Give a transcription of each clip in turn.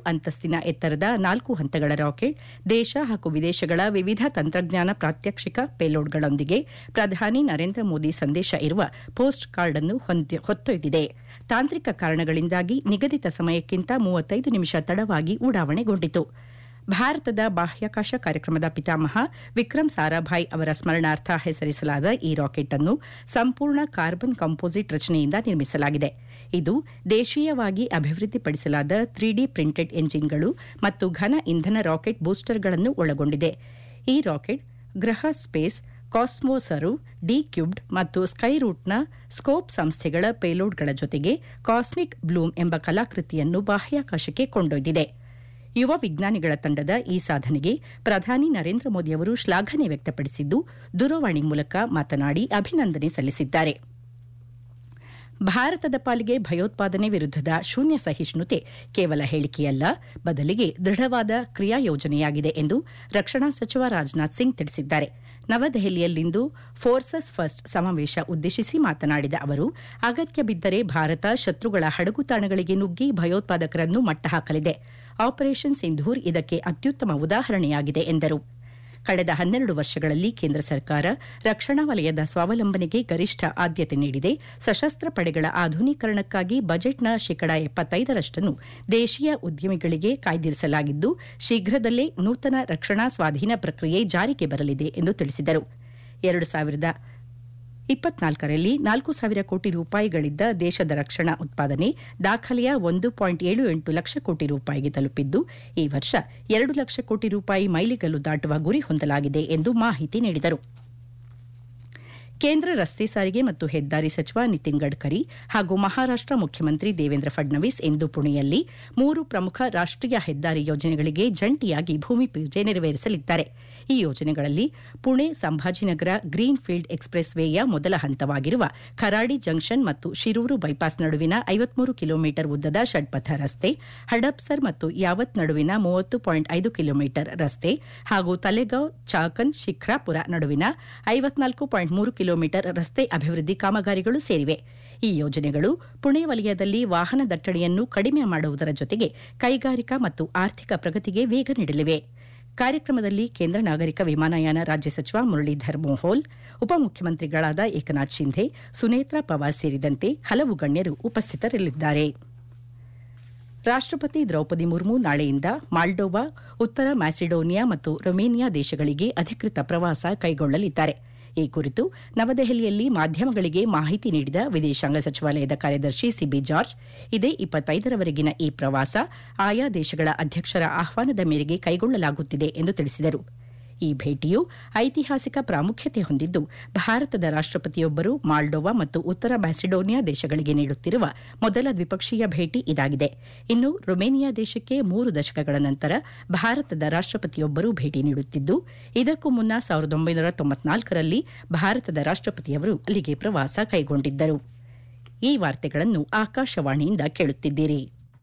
ಅಂತಸ್ತಿನ ಎತ್ತರದ ನಾಲ್ಕು ಹಂತಗಳ ರಾಕೆಟ್ ದೇಶ ಹಾಗೂ ವಿದೇಶಗಳ ವಿವಿಧ ತಂತ್ರಜ್ಞಾನ ಪ್ರಾತ್ಯಕ್ಷಿಕ ಪೇಲೋಡ್ಗಳೊಂದಿಗೆ ಪ್ರಧಾನಿ ನರೇಂದ್ರ ಮೋದಿ ಸಂದೇಶ ಇರುವ ಪೋಸ್ಟ್ ಕಾರ್ಡ್ ಅನ್ನು ಹೊತ್ತೊಯ್ದಿದೆ ತಾಂತ್ರಿಕ ಕಾರಣಗಳಿಂದಾಗಿ ನಿಗದಿತ ಸಮಯಕ್ಕಿಂತ ಮೂವತ್ತೈದು ನಿಮಿಷ ತಡವಾಗಿ ಉಡಾವಣೆಗೊಂಡಿತು ಭಾರತದ ಬಾಹ್ಯಾಕಾಶ ಕಾರ್ಯಕ್ರಮದ ಪಿತಾಮಹ ವಿಕ್ರಮ್ ಸಾರಾಭಾಯ್ ಅವರ ಸ್ಮರಣಾರ್ಥ ಹೆಸರಿಸಲಾದ ಈ ರಾಕೆಟ್ ಅನ್ನು ಸಂಪೂರ್ಣ ಕಾರ್ಬನ್ ಕಂಪೋಸಿಟ್ ರಚನೆಯಿಂದ ನಿರ್ಮಿಸಲಾಗಿದೆ ಇದು ದೇಶೀಯವಾಗಿ ಅಭಿವೃದ್ಧಿಪಡಿಸಲಾದ ತ್ರೀ ಡಿ ಪ್ರಿಂಟೆಡ್ ಎಂಜಿನ್ಗಳು ಮತ್ತು ಘನ ಇಂಧನ ರಾಕೆಟ್ ಬೂಸ್ಟರ್ಗಳನ್ನು ಒಳಗೊಂಡಿದೆ ಈ ರಾಕೆಟ್ ಗ್ರಹ ಸ್ಪೇಸ್ ಕಾಸ್ಮೋಸರು ಡಿ ಕ್ಯೂಬ್ಡ್ ಮತ್ತು ಸ್ಕೈರೂಟ್ನ ಸ್ಕೋಪ್ ಸಂಸ್ಥೆಗಳ ಪೇಲೋಡ್ಗಳ ಜೊತೆಗೆ ಕಾಸ್ಮಿಕ್ ಬ್ಲೂಮ್ ಎಂಬ ಕಲಾಕೃತಿಯನ್ನು ಬಾಹ್ಯಾಕಾಶಕ್ಕೆ ಕೊಂಡೊಯ್ದಿದೆ ಯುವ ವಿಜ್ಞಾನಿಗಳ ತಂಡದ ಈ ಸಾಧನೆಗೆ ಪ್ರಧಾನಿ ನರೇಂದ್ರ ಮೋದಿ ಅವರು ಶ್ಲಾಘನೆ ವ್ಯಕ್ತಪಡಿಸಿದ್ದು ದೂರವಾಣಿ ಮೂಲಕ ಮಾತನಾಡಿ ಅಭಿನಂದನೆ ಸಲ್ಲಿಸಿದ್ದಾರೆ ಭಾರತದ ಪಾಲಿಗೆ ಭಯೋತ್ಪಾದನೆ ವಿರುದ್ದದ ಶೂನ್ಯ ಸಹಿಷ್ಣುತೆ ಕೇವಲ ಹೇಳಿಕೆಯಲ್ಲ ಬದಲಿಗೆ ದೃಢವಾದ ಕ್ರಿಯಾ ಯೋಜನೆಯಾಗಿದೆ ಎಂದು ರಕ್ಷಣಾ ಸಚಿವ ರಾಜನಾಥ್ ಸಿಂಗ್ ತಿಳಿಸಿದ್ದಾರೆ ನವದೆಹಲಿಯಲ್ಲಿಂದು ಫೋರ್ಸಸ್ ಫಸ್ಟ್ ಸಮಾವೇಶ ಉದ್ದೇಶಿಸಿ ಮಾತನಾಡಿದ ಅವರು ಅಗತ್ಯ ಬಿದ್ದರೆ ಭಾರತ ಶತ್ರುಗಳ ಹಡಗುತಾಣಗಳಿಗೆ ನುಗ್ಗಿ ಭಯೋತ್ಪಾದಕರನ್ನು ಮಟ್ಟಹಾಕಲಿದೆ ಆಪರೇಷನ್ ಸಿಂಧೂರ್ ಇದಕ್ಕೆ ಅತ್ಯುತ್ತಮ ಉದಾಹರಣೆಯಾಗಿದೆ ಎಂದರು ಕಳೆದ ಹನ್ನೆರಡು ವರ್ಷಗಳಲ್ಲಿ ಕೇಂದ್ರ ಸರ್ಕಾರ ರಕ್ಷಣಾ ವಲಯದ ಸ್ವಾವಲಂಬನೆಗೆ ಗರಿಷ್ಠ ಆದ್ಯತೆ ನೀಡಿದೆ ಸಶಸ್ತ್ರ ಪಡೆಗಳ ಆಧುನೀಕರಣಕ್ಕಾಗಿ ಬಜೆಟ್ನ ಶೇಕಡ ಎಪ್ಪತ್ತೈದರಷ್ಟನ್ನು ದೇಶೀಯ ಉದ್ಯಮಿಗಳಿಗೆ ಕಾಯ್ದಿರಿಸಲಾಗಿದ್ದು ಶೀಘ್ರದಲ್ಲೇ ನೂತನ ರಕ್ಷಣಾ ಸ್ವಾಧೀನ ಪ್ರಕ್ರಿಯೆ ಜಾರಿಗೆ ಬರಲಿದೆ ಎಂದು ತಿಳಿಸಿದರು ಎರಡು ಸಾವಿರದ ಇಪ್ಪತ್ನಾಲ್ಕರಲ್ಲಿ ನಾಲ್ಕು ಸಾವಿರ ಕೋಟಿ ರೂಪಾಯಿಗಳಿದ್ದ ದೇಶದ ರಕ್ಷಣಾ ಉತ್ಪಾದನೆ ದಾಖಲೆಯ ಒಂದು ಪಾಯಿಂಟ್ ಏಳು ಎಂಟು ಲಕ್ಷ ಕೋಟಿ ರೂಪಾಯಿಗೆ ತಲುಪಿದ್ದು ಈ ವರ್ಷ ಎರಡು ಲಕ್ಷ ಕೋಟಿ ರೂಪಾಯಿ ಮೈಲಿಗಲ್ಲು ದಾಟುವ ಗುರಿ ಹೊಂದಲಾಗಿದೆ ಎಂದು ಮಾಹಿತಿ ನೀಡಿದರು ಕೇಂದ್ರ ರಸ್ತೆ ಸಾರಿಗೆ ಮತ್ತು ಹೆದ್ದಾರಿ ಸಚಿವ ನಿತಿನ್ ಗಡ್ಕರಿ ಹಾಗೂ ಮಹಾರಾಷ್ಟ ಮುಖ್ಯಮಂತ್ರಿ ದೇವೇಂದ್ರ ಫಡ್ನವೀಸ್ ಇಂದು ಪುಣೆಯಲ್ಲಿ ಮೂರು ಪ್ರಮುಖ ರಾಷ್ಟೀಯ ಹೆದ್ದಾರಿ ಯೋಜನೆಗಳಿಗೆ ಜಂಟಿಯಾಗಿ ಭೂಮಿ ಪೂಜೆ ನೆರವೇರಿಸಲಿದ್ದಾರೆ ಈ ಯೋಜನೆಗಳಲ್ಲಿ ಪುಣೆ ಸಂಭಾಜಿನಗರ ಗ್ರೀನ್ ಫೀಲ್ಡ್ ಎಕ್ಸ್ಪ್ರೆಸ್ ವೇಯ ಮೊದಲ ಹಂತವಾಗಿರುವ ಖರಾಡಿ ಜಂಕ್ಷನ್ ಮತ್ತು ಶಿರೂರು ಬೈಪಾಸ್ ನಡುವಿನ ಐವತ್ಮೂರು ಕಿಲೋಮೀಟರ್ ಉದ್ದದ ಷಡ್ಪಥ ರಸ್ತೆ ಹಡಪ್ಸರ್ ಮತ್ತು ಯಾವತ್ ನಡುವಿನ ಮೂವತ್ತು ಪಾಯಿಂಟ್ ಐದು ಕಿಲೋಮೀಟರ್ ರಸ್ತೆ ಹಾಗೂ ತಲೆಗಾಂವ್ ಚಾಕನ್ ಶಿಖ್ರಾಪುರ ನಡುವಿನ ಐವತ್ನಾಲ್ಕು ಪಾಯಿಂಟ್ ಮೂರು ಕಿಲೋಮೀಟರ್ ರಸ್ತೆ ಅಭಿವೃದ್ಧಿ ಕಾಮಗಾರಿಗಳು ಸೇರಿವೆ ಈ ಯೋಜನೆಗಳು ಪುಣೆ ವಲಯದಲ್ಲಿ ವಾಹನ ದಟ್ಟಣೆಯನ್ನು ಕಡಿಮೆ ಮಾಡುವುದರ ಜೊತೆಗೆ ಕೈಗಾರಿಕಾ ಮತ್ತು ಆರ್ಥಿಕ ಪ್ರಗತಿಗೆ ವೇಗ ನೀಡಲಿವೆ ಕಾರ್ಯಕ್ರಮದಲ್ಲಿ ಕೇಂದ್ರ ನಾಗರಿಕ ವಿಮಾನಯಾನ ರಾಜ್ಯ ಸಚಿವ ಮುರಳೀಧರ್ ಮೋಹೋಲ್ ಉಪಮುಖ್ಯಮಂತ್ರಿಗಳಾದ ಏಕನಾಥ್ ಶಿಂಧೆ ಸುನೇತ್ರಾ ಪವಾರ್ ಸೇರಿದಂತೆ ಹಲವು ಗಣ್ಯರು ಉಪಸ್ಥಿತರಿರಲಿದ್ದಾರೆ ರಾಷ್ಟಪತಿ ದ್ರೌಪದಿ ಮುರ್ಮು ನಾಳೆಯಿಂದ ಮಾಲ್ಡೋವಾ ಉತ್ತರ ಮ್ಯಾಸಿಡೋನಿಯಾ ಮತ್ತು ರೊಮೇನಿಯಾ ದೇಶಗಳಿಗೆ ಅಧಿಕೃತ ಪ್ರವಾಸ ಕೈಗೊಳ್ಳಲಿದ್ದಾರೆ ಈ ಕುರಿತು ನವದೆಹಲಿಯಲ್ಲಿ ಮಾಧ್ಯಮಗಳಿಗೆ ಮಾಹಿತಿ ನೀಡಿದ ವಿದೇಶಾಂಗ ಸಚಿವಾಲಯದ ಕಾರ್ಯದರ್ಶಿ ಸಿಬಿ ಜಾರ್ಜ್ ಇದೇ ಇಪ್ಪತ್ತೈದರವರೆಗಿನ ಈ ಪ್ರವಾಸ ಆಯಾ ದೇಶಗಳ ಅಧ್ಯಕ್ಷರ ಆಹ್ವಾನದ ಮೇರೆಗೆ ಕೈಗೊಳ್ಳಲಾಗುತ್ತಿದೆ ಎಂದು ತಿಳಿಸಿದರು ಈ ಭೇಟಿಯು ಐತಿಹಾಸಿಕ ಪ್ರಾಮುಖ್ಯತೆ ಹೊಂದಿದ್ದು ಭಾರತದ ರಾಷ್ಟಪತಿಯೊಬ್ಬರು ಮಾಲ್ಡೋವಾ ಮತ್ತು ಉತ್ತರ ಮ್ಯಾಸಿಡೋನಿಯಾ ದೇಶಗಳಿಗೆ ನೀಡುತ್ತಿರುವ ಮೊದಲ ದ್ವಿಪಕ್ಷೀಯ ಭೇಟಿ ಇದಾಗಿದೆ ಇನ್ನು ರೊಮೇನಿಯಾ ದೇಶಕ್ಕೆ ಮೂರು ದಶಕಗಳ ನಂತರ ಭಾರತದ ರಾಷ್ಟಪತಿಯೊಬ್ಬರು ಭೇಟಿ ನೀಡುತ್ತಿದ್ದು ಇದಕ್ಕೂ ಮುನ್ನ ಸಾವಿರದ ಒಂಬೈನೂರ ತೊಂಬತ್ನಾಲ್ಕರಲ್ಲಿ ಭಾರತದ ರಾಷ್ಟಪತಿಯವರು ಅಲ್ಲಿಗೆ ಪ್ರವಾಸ ಕೈಗೊಂಡಿದ್ದರು ಈ ವಾರ್ತೆಗಳನ್ನು ಆಕಾಶವಾಣಿಯಿಂದ ಕೇಳುತ್ತಿದ್ದೀರಿ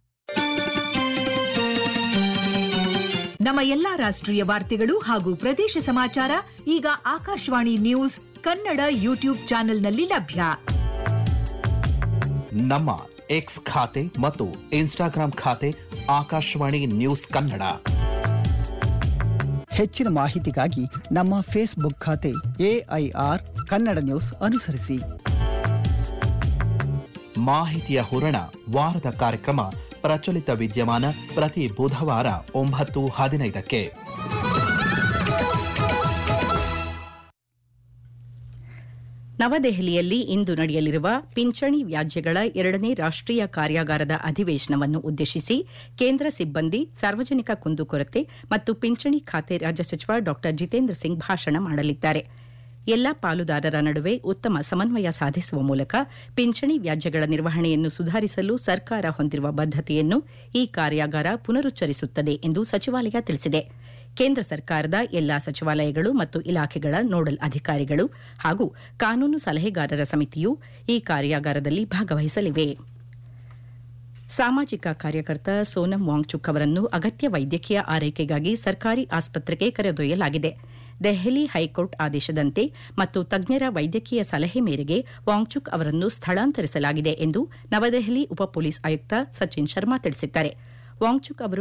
ನಮ್ಮ ಎಲ್ಲಾ ರಾಷ್ಟ್ರೀಯ ವಾರ್ತೆಗಳು ಹಾಗೂ ಪ್ರದೇಶ ಸಮಾಚಾರ ಈಗ ಆಕಾಶವಾಣಿ ನ್ಯೂಸ್ ಕನ್ನಡ ಯೂಟ್ಯೂಬ್ ಚಾನೆಲ್ನಲ್ಲಿ ಲಭ್ಯ ನಮ್ಮ ಎಕ್ಸ್ ಖಾತೆ ಮತ್ತು ಇನ್ಸ್ಟಾಗ್ರಾಂ ಖಾತೆ ಆಕಾಶವಾಣಿ ನ್ಯೂಸ್ ಕನ್ನಡ ಹೆಚ್ಚಿನ ಮಾಹಿತಿಗಾಗಿ ನಮ್ಮ ಫೇಸ್ಬುಕ್ ಖಾತೆ ಎಐಆರ್ ಕನ್ನಡ ನ್ಯೂಸ್ ಅನುಸರಿಸಿ ಮಾಹಿತಿಯ ಹೂರಣ ವಾರದ ಕಾರ್ಯಕ್ರಮ ಪ್ರಚಲಿತ ವಿದ್ಯಮಾನ ಪ್ರತಿ ಬುಧವಾರ ಒಂಬತ್ತು ಹದಿನೈದಕ್ಕೆ ನವದೆಹಲಿಯಲ್ಲಿ ಇಂದು ನಡೆಯಲಿರುವ ಪಿಂಚಣಿ ವ್ಯಾಜ್ಯಗಳ ಎರಡನೇ ರಾಷ್ಟೀಯ ಕಾರ್ಯಾಗಾರದ ಅಧಿವೇಶನವನ್ನು ಉದ್ದೇಶಿಸಿ ಕೇಂದ್ರ ಸಿಬ್ಬಂದಿ ಸಾರ್ವಜನಿಕ ಕುಂದುಕೊರತೆ ಮತ್ತು ಪಿಂಚಣಿ ಖಾತೆ ರಾಜ್ಯ ಸಚಿವ ಡಾ ಜಿತೇಂದ್ರ ಸಿಂಗ್ ಭಾಷಣ ಮಾಡಲಿದ್ದಾರೆ ಎಲ್ಲಾ ಪಾಲುದಾರರ ನಡುವೆ ಉತ್ತಮ ಸಮನ್ವಯ ಸಾಧಿಸುವ ಮೂಲಕ ಪಿಂಚಣಿ ವ್ಯಾಜ್ಯಗಳ ನಿರ್ವಹಣೆಯನ್ನು ಸುಧಾರಿಸಲು ಸರ್ಕಾರ ಹೊಂದಿರುವ ಬದ್ದತೆಯನ್ನು ಈ ಕಾರ್ಯಾಗಾರ ಪುನರುಚ್ಚರಿಸುತ್ತದೆ ಎಂದು ಸಚಿವಾಲಯ ತಿಳಿಸಿದೆ ಕೇಂದ್ರ ಸರ್ಕಾರದ ಎಲ್ಲಾ ಸಚಿವಾಲಯಗಳು ಮತ್ತು ಇಲಾಖೆಗಳ ನೋಡಲ್ ಅಧಿಕಾರಿಗಳು ಹಾಗೂ ಕಾನೂನು ಸಲಹೆಗಾರರ ಸಮಿತಿಯು ಈ ಕಾರ್ಯಾಗಾರದಲ್ಲಿ ಭಾಗವಹಿಸಲಿವೆ ಸಾಮಾಜಿಕ ಕಾರ್ಯಕರ್ತ ಸೋನಂ ವಾಂಗ್ಚುಕ್ ಅವರನ್ನು ಅಗತ್ಯ ವೈದ್ಯಕೀಯ ಆರೈಕೆಗಾಗಿ ಸರ್ಕಾರಿ ಆಸ್ಪತ್ರೆಗೆ ಕರೆದೊಯ್ಯಲಾಗಿದೆ ದೆಹಲಿ ಹೈಕೋರ್ಟ್ ಆದೇಶದಂತೆ ಮತ್ತು ತಜ್ಞರ ವೈದ್ಯಕೀಯ ಸಲಹೆ ಮೇರೆಗೆ ವಾಂಗ್ಚುಕ್ ಅವರನ್ನು ಸ್ಥಳಾಂತರಿಸಲಾಗಿದೆ ಎಂದು ನವದೆಹಲಿ ಉಪ ಪೊಲೀಸ್ ಆಯುಕ್ತ ಸಚಿನ್ ಶರ್ಮಾ ತಿಳಿಸಿದ್ದಾರೆ ವಾಂಗ್ಚುಕ್ ಅವರು